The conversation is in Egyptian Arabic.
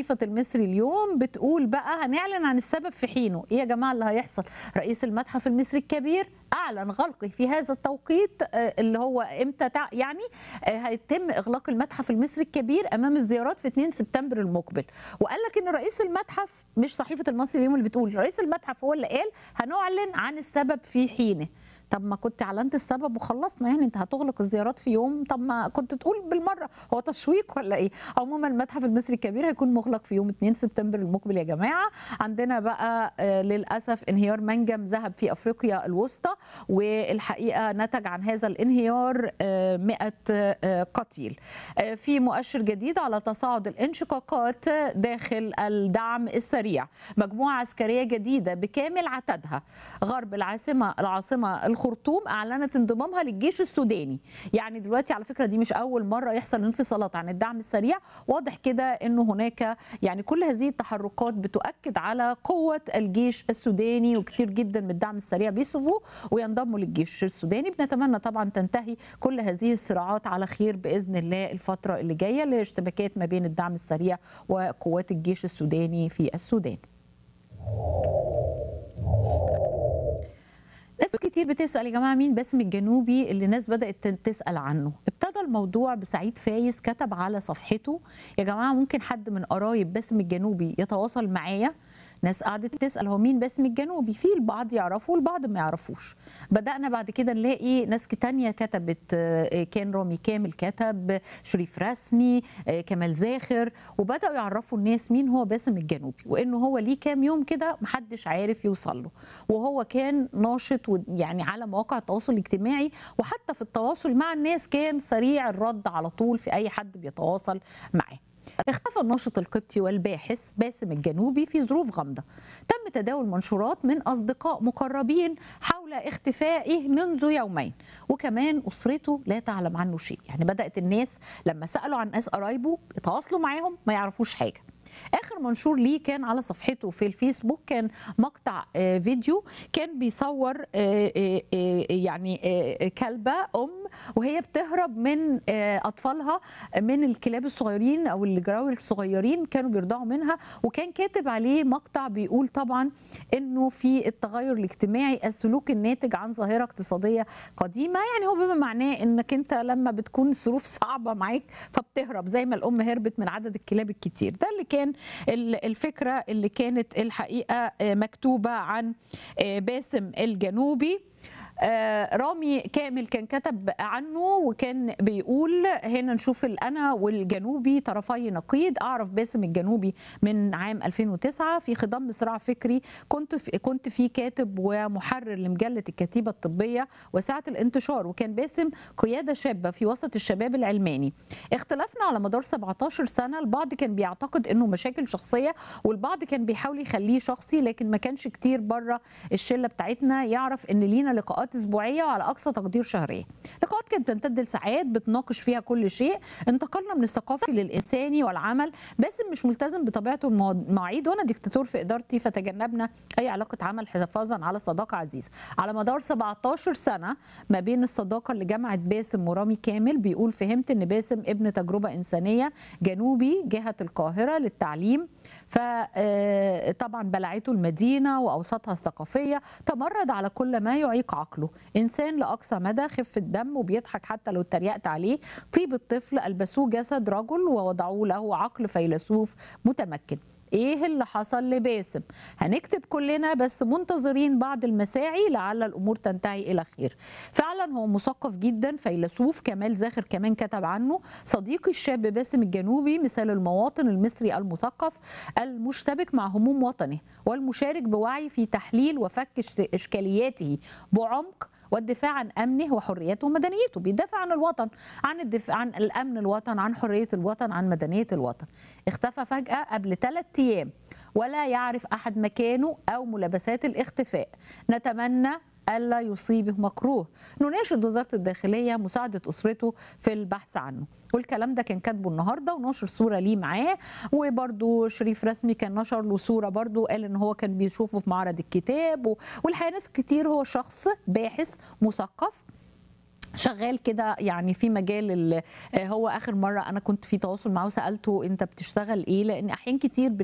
صحيفة المصري اليوم بتقول بقى هنعلن عن السبب في حينه ايه يا جماعة اللي هيحصل رئيس المتحف المصري الكبير اعلن غلقه في هذا التوقيت آه، اللي هو امتى تع- يعني آه، هيتم اغلاق المتحف المصري الكبير امام الزيارات في 2 سبتمبر المقبل وقال لك ان رئيس المتحف مش صحيفه المصري اليوم اللي بتقول رئيس المتحف هو اللي قال هنعلن عن السبب في حينه طب ما كنت اعلنت السبب وخلصنا يعني انت هتغلق الزيارات في يوم طب ما كنت تقول بالمره هو تشويق ولا ايه عموما المتحف المصري الكبير هيكون مغلق في يوم 2 سبتمبر المقبل يا جماعه عندنا بقى آه، للاسف انهيار منجم ذهب في افريقيا الوسطى والحقيقه نتج عن هذا الانهيار آه، 100 آه، قتيل آه، في مؤشر جديد على تصاعد الانشقاقات داخل الدعم السريع مجموعه عسكريه جديده بكامل عتادها غرب العاصمه العاصمه الخرطوم اعلنت انضمامها للجيش السوداني يعني دلوقتي على فكره دي مش اول مره يحصل انفصالات عن الدعم السريع واضح كده انه هناك يعني كل هذه التحركات بتؤكد على قوه الجيش السوداني وكتير جدا من الدعم السريع بيسيبوه وينضموا للجيش السوداني بنتمنى طبعا تنتهي كل هذه الصراعات على خير باذن الله الفتره اللي جايه لاشتباكات ما بين الدعم السريع وقوات الجيش السوداني في السودان ناس كتير بتسأل يا جماعة مين باسم الجنوبي اللي الناس بدأت تسأل عنه ابتدى الموضوع بسعيد فايز كتب على صفحته يا جماعة ممكن حد من قرايب باسم الجنوبي يتواصل معايا ناس قعدت تسأل هو مين باسم الجنوبي في البعض يعرفه والبعض ما يعرفوش بدأنا بعد كده نلاقي ناس تانية كتبت آه، كان رامي كامل كتب شريف رسمي آه، كمال زاخر وبدأوا يعرفوا الناس مين هو باسم الجنوبي وإنه هو ليه كام يوم كده محدش عارف يوصل له وهو كان ناشط و- يعني على مواقع التواصل الاجتماعي وحتى في التواصل مع الناس كان سريع الرد على طول في أي حد بيتواصل معاه اختفى الناشط القبطي والباحث باسم الجنوبي في ظروف غامضة تم تداول منشورات من أصدقاء مقربين حول اختفائه منذ يومين وكمان أسرته لا تعلم عنه شيء يعني بدأت الناس لما سألوا عن ناس قرايبه يتواصلوا معاهم ما يعرفوش حاجة اخر منشور ليه كان على صفحته في الفيسبوك كان مقطع آه، فيديو كان بيصور آه، آه، آه، يعني آه، كلبه ام وهي بتهرب من آه، اطفالها من الكلاب الصغيرين او الجراوي الصغيرين كانوا بيرضعوا منها وكان كاتب عليه مقطع بيقول طبعا انه في التغير الاجتماعي السلوك الناتج عن ظاهره اقتصاديه قديمه يعني هو بما معناه انك انت لما بتكون الظروف صعبه معاك فبتهرب زي ما الام هربت من عدد الكلاب الكتير ده اللي كان ال- الفكره اللي كانت الحقيقه آه، مكتوبه عن آه، باسم الجنوبي آه، رامي كامل كان كتب عنه وكان بيقول هنا نشوف الانا والجنوبي طرفي نقيض اعرف باسم الجنوبي من عام 2009 في خضم صراع فكري كنت في كنت في كاتب ومحرر لمجله الكتيبه الطبيه وساعه الانتشار وكان باسم قياده شابه في وسط الشباب العلماني اختلفنا على مدار 17 سنه البعض كان بيعتقد انه مشاكل شخصيه والبعض كان بيحاول يخليه شخصي لكن ما كانش كتير بره الشله بتاعتنا يعرف ان لينا لقاءات اسبوعيه وعلى اقصى تقدير شهريه لقاءات كانت تمتد لساعات بتناقش فيها كل شيء انتقلنا من الثقافي للانساني والعمل باسم مش ملتزم بطبيعته المواعيد وانا دكتاتور في ادارتي فتجنبنا اي علاقه عمل حفاظا على صداقه عزيزه على مدار 17 سنه ما بين الصداقه اللي جمعت باسم ورامي كامل بيقول فهمت ان باسم ابن تجربه انسانيه جنوبي جهه القاهره للتعليم فطبعا بلعته المدينه واوساطها الثقافيه تمرد على كل ما يعيق عقله انسان لاقصى مدى خفه دم وبيضحك حتى لو اتريقت عليه طيب الطفل البسوه جسد رجل ووضعوا له عقل فيلسوف متمكن ايه اللي حصل لباسم هنكتب كلنا بس منتظرين بعض المساعي لعل الامور تنتهي الى خير فعلا هو مثقف جدا فيلسوف كمال زاخر كمان كتب عنه صديقي الشاب باسم الجنوبي مثال المواطن المصري المثقف المشتبك مع هموم وطنه والمشارك بوعي في تحليل وفك إش- اشكالياته بعمق والدفاع عن امنه وحريته ومدنيته بيدافع عن الوطن عن الدفاع عن الامن الوطن عن حريه الوطن عن مدنيه الوطن اختفى فجاه قبل ثلاث ايام ولا يعرف احد مكانه او ملابسات الاختفاء نتمنى الا يصيبه مكروه نناشد وزاره الداخليه مساعده اسرته في البحث عنه والكلام ده كان كاتبه النهارده ونشر صوره ليه معاه وبرده شريف رسمي كان نشر له صوره برده قال ان هو كان بيشوفه في معرض الكتاب و- والحقيقه ناس كتير هو شخص باحث مثقف شغال كده يعني في مجال ال- آه، هو اخر مره انا كنت في تواصل معاه وسالته انت بتشتغل ايه لان احيان كتير